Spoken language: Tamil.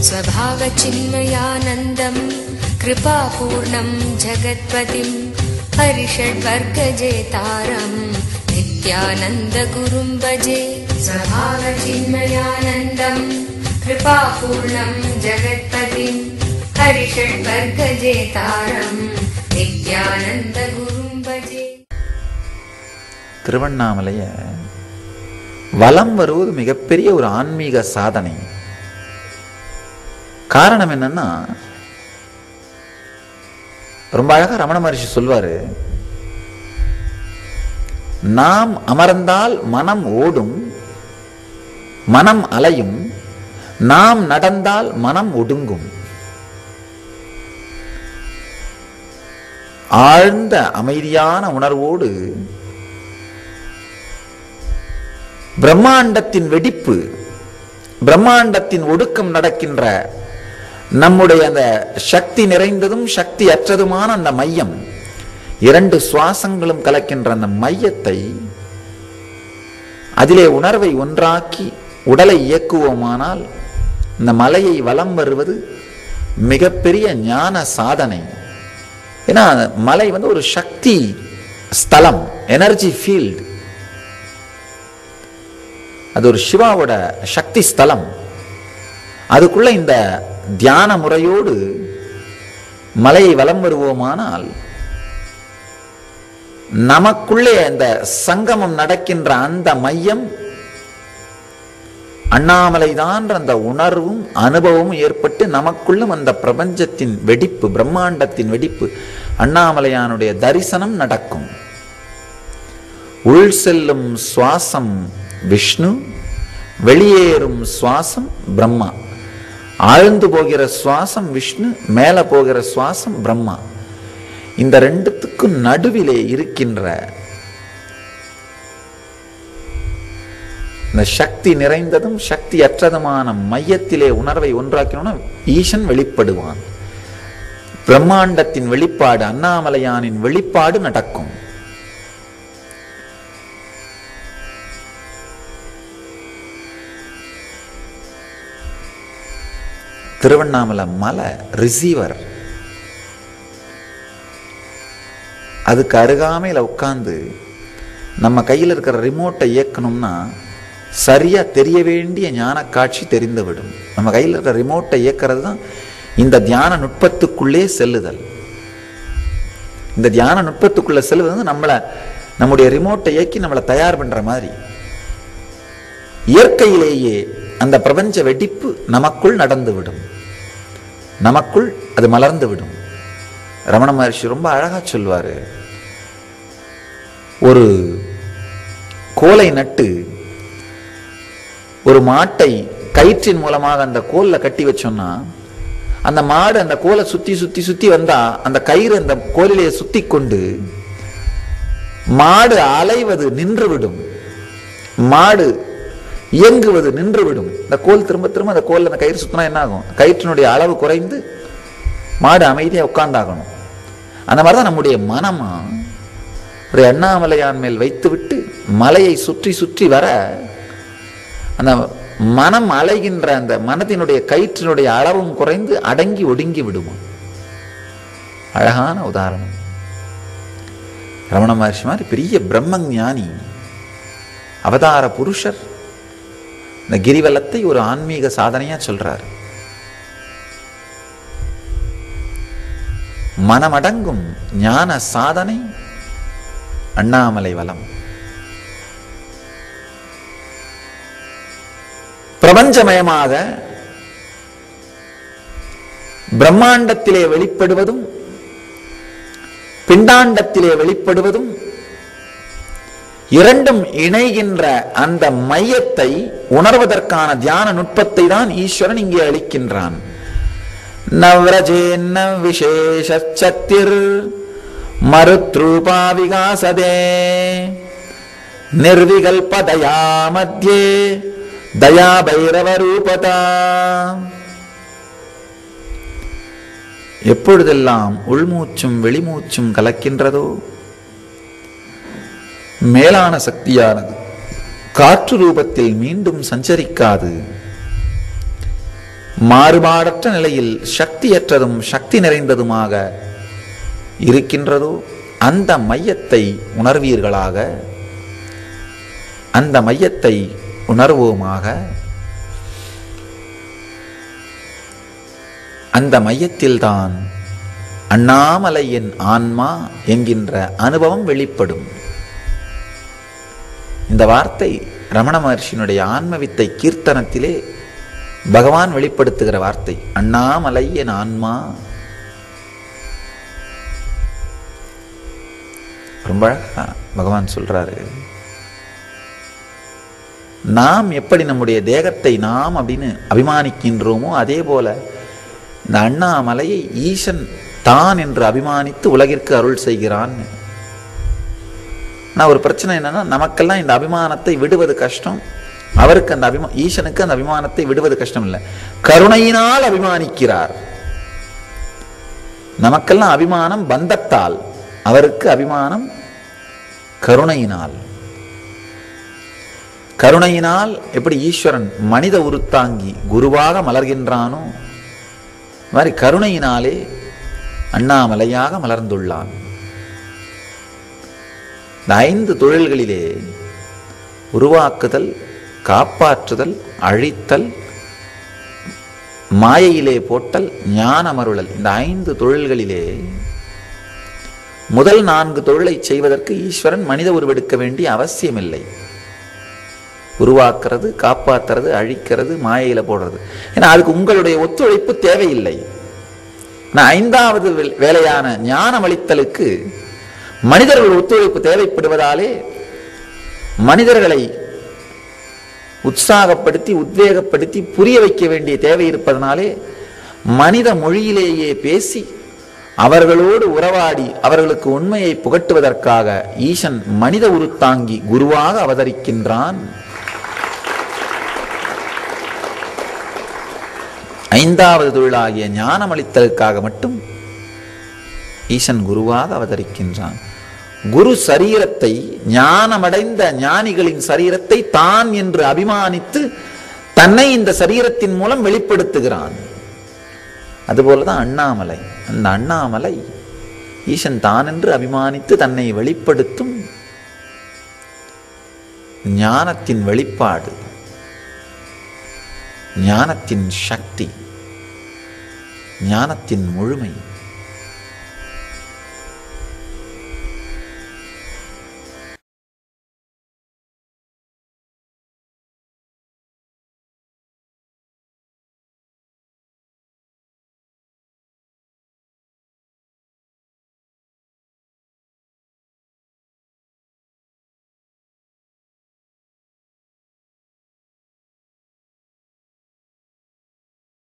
स्वभावचिन्मयानन्दम् कृपापूर्णम् जगत्पतिम् हरिषड्वर्गजेतारम् नित्यानन्दगुरुम् भजे स्वभावचिन्मयानन्दम् कृपापूर्णम् जगत्पतिम् हरिषड्वर्गजेतारम् नित्यानन्दगुरुम् भजे திருவண்ணாமலைய வலம் வருவது மிகப்பெரிய ஒரு ஆன்மீக சாதனை காரணம் என்னன்னா ரொம்ப அழகா ரமண மகர்ஷி சொல்வாரு நாம் அமர்ந்தால் மனம் ஓடும் மனம் அலையும் நாம் நடந்தால் மனம் ஒடுங்கும் ஆழ்ந்த அமைதியான உணர்வோடு பிரம்மாண்டத்தின் வெடிப்பு பிரம்மாண்டத்தின் ஒடுக்கம் நடக்கின்ற நம்முடைய அந்த சக்தி நிறைந்ததும் சக்தி அற்றதுமான அந்த மையம் இரண்டு சுவாசங்களும் கலக்கின்ற அந்த மையத்தை அதிலே உணர்வை ஒன்றாக்கி உடலை இயக்குவோமானால் இந்த மலையை வலம் வருவது மிகப்பெரிய ஞான சாதனை ஏன்னா மலை வந்து ஒரு சக்தி ஸ்தலம் எனர்ஜி ஃபீல்டு அது ஒரு சிவாவோட சக்தி ஸ்தலம் அதுக்குள்ள இந்த தியான முறையோடு மலையை வலம் வருவோமானால் நமக்குள்ளே அந்த சங்கமம் நடக்கின்ற அந்த மையம் அண்ணாமலைதான் அந்த உணர்வும் அனுபவமும் ஏற்பட்டு நமக்குள்ளும் அந்த பிரபஞ்சத்தின் வெடிப்பு பிரம்மாண்டத்தின் வெடிப்பு அண்ணாமலையானுடைய தரிசனம் நடக்கும் உள் செல்லும் சுவாசம் விஷ்ணு வெளியேறும் சுவாசம் பிரம்மா ஆழ்ந்து போகிற சுவாசம் விஷ்ணு மேல போகிற சுவாசம் பிரம்மா இந்த ரெண்டுத்துக்கும் நடுவிலே இருக்கின்ற இந்த சக்தி நிறைந்ததும் சக்தி அற்றதுமான மையத்திலே உணர்வை ஒன்றாக்கணும்னா ஈசன் வெளிப்படுவான் பிரம்மாண்டத்தின் வெளிப்பாடு அண்ணாமலையானின் வெளிப்பாடு நடக்கும் திருவண்ணாமலை மலை ரிசீவர் அதுக்கு அருகாமையில் உட்கார்ந்து நம்ம கையில் இருக்கிற ரிமோட்டை இயக்கணும்னா சரியா தெரிய வேண்டிய ஞான காட்சி தெரிந்துவிடும் நம்ம கையில் இருக்கிற ரிமோட்டை இயக்கிறது தான் இந்த தியான நுட்பத்துக்குள்ளே செல்லுதல் இந்த தியான நுட்பத்துக்குள்ள செல்வது வந்து நம்மளை நம்முடைய ரிமோட்டை இயக்கி நம்மளை தயார் பண்ற மாதிரி இயற்கையிலேயே அந்த பிரபஞ்ச வெடிப்பு நமக்குள் நடந்துவிடும் நமக்குள் அது மலர்ந்து விடும் ரமண மகர்ஷி ரொம்ப அழகா சொல்வாரு ஒரு கோலை நட்டு ஒரு மாட்டை கயிற்றின் மூலமாக அந்த கோல்ல கட்டி வச்சோம்னா அந்த மாடு அந்த கோலை சுத்தி சுத்தி சுத்தி வந்தா அந்த கயிறு அந்த கோலிலே சுத்தி கொண்டு மாடு அலைவது நின்றுவிடும் மாடு இயங்குவது நின்றுவிடும் இந்த கோல் திரும்ப திரும்ப அந்த கோல்ல அந்த கயிறு சுத்தினா என்ன ஆகும் கயிற்றினுடைய அளவு குறைந்து மாடு அமைதியா உட்கார்ந்தாகணும் அந்த மாதிரிதான் நம்முடைய மனமா ஒரு அண்ணாமலையான் மேல் வைத்துவிட்டு மலையை சுற்றி சுற்றி வர அந்த மனம் அலைகின்ற அந்த மனத்தினுடைய கயிற்றினுடைய அளவும் குறைந்து அடங்கி ஒடுங்கி விடுமா அழகான உதாரணம் ரமண மகர்ஷி மாதிரி பெரிய பிரம்ம ஞானி அவதார புருஷர் இந்த கிரிவலத்தை ஒரு ஆன்மீக சாதனையா சொல்றார் மனமடங்கும் ஞான சாதனை அண்ணாமலை வலம் பிரபஞ்சமயமாக பிரம்மாண்டத்திலே வெளிப்படுவதும் பிண்டாண்டத்திலே வெளிப்படுவதும் இரண்டும் இணைகின்ற அந்த மையத்தை உணர்வதற்கான தியான நுட்பத்தை தான் ஈஸ்வரன் இங்கே அளிக்கின்றான் நவ்ரஜேன்ன விசேஷத்திர் மருத்ரூபா விகாசதே நிர்விகல்பதயா மத்தியே தயா பைரவ ரூபதா எப்பொழுதெல்லாம் உள்மூச்சும் வெளிமூச்சும் கலக்கின்றதோ மேலான சக்தியானது காற்று ரூபத்தில் மீண்டும் சஞ்சரிக்காது மாறுபாடற்ற நிலையில் சக்தியற்றதும் சக்தி நிறைந்ததுமாக இருக்கின்றதோ அந்த மையத்தை உணர்வீர்களாக அந்த மையத்தை உணர்வோமாக அந்த மையத்தில்தான் அண்ணாமலையின் ஆன்மா என்கின்ற அனுபவம் வெளிப்படும் இந்த வார்த்தை ரமண மகர்ஷியினுடைய ஆன்மவித்தை கீர்த்தனத்திலே பகவான் வெளிப்படுத்துகிற வார்த்தை அண்ணாமலை என் ஆன்மா ரொம்ப அழகா பகவான் சொல்றாரு நாம் எப்படி நம்முடைய தேகத்தை நாம் அப்படின்னு அபிமானிக்கின்றோமோ அதே போல இந்த அண்ணாமலையை ஈசன் தான் என்று அபிமானித்து உலகிற்கு அருள் செய்கிறான் நான் ஒரு பிரச்சனை என்னன்னா நமக்கெல்லாம் இந்த அபிமானத்தை விடுவது கஷ்டம் அவருக்கு அந்த அபிமா ஈசனுக்கு அந்த அபிமானத்தை விடுவது கஷ்டம் இல்லை கருணையினால் அபிமானிக்கிறார் நமக்கெல்லாம் அபிமானம் பந்தத்தால் அவருக்கு அபிமானம் கருணையினால் கருணையினால் எப்படி ஈஸ்வரன் மனித உருத்தாங்கி குருவாக மலர்கின்றானோ அது மாதிரி கருணையினாலே அண்ணாமலையாக மலர்ந்துள்ளான் இந்த ஐந்து தொழில்களிலே உருவாக்குதல் காப்பாற்றுதல் அழித்தல் மாயையிலே போட்டல் ஞானமருளல் இந்த ஐந்து தொழில்களிலே முதல் நான்கு தொழிலை செய்வதற்கு ஈஸ்வரன் மனித உருவெடுக்க வேண்டிய அவசியமில்லை உருவாக்குறது காப்பாத்துறது அழிக்கிறது மாயையில போடுறது ஏன்னா அதுக்கு உங்களுடைய ஒத்துழைப்பு தேவையில்லை நான் ஐந்தாவது வே- வேலையான ஞானம் அளித்தலுக்கு மனிதர்கள் ஒத்துழைப்பு தேவைப்படுவதாலே மனிதர்களை உற்சாகப்படுத்தி உத்வேகப்படுத்தி புரிய வைக்க வேண்டிய தேவை இருப்பதனாலே மனித மொழியிலேயே பேசி அவர்களோடு உறவாடி அவர்களுக்கு உண்மையை புகட்டுவதற்காக ஈசன் மனித உருத்தாங்கி குருவாக அவதரிக்கின்றான் ஐந்தாவது தொழிலாகிய ஞானமளித்தலுக்காக மட்டும் ஈசன் குருவாக அவதரிக்கின்றான் குரு சரீரத்தை ஞானமடைந்த ஞானிகளின் சரீரத்தை தான் என்று அபிமானித்து தன்னை இந்த சரீரத்தின் மூலம் வெளிப்படுத்துகிறான் அதுபோலதான் அண்ணாமலை அந்த அண்ணாமலை ஈசன் தான் என்று அபிமானித்து தன்னை வெளிப்படுத்தும் ஞானத்தின் வெளிப்பாடு ஞானத்தின் சக்தி ஞானத்தின் முழுமை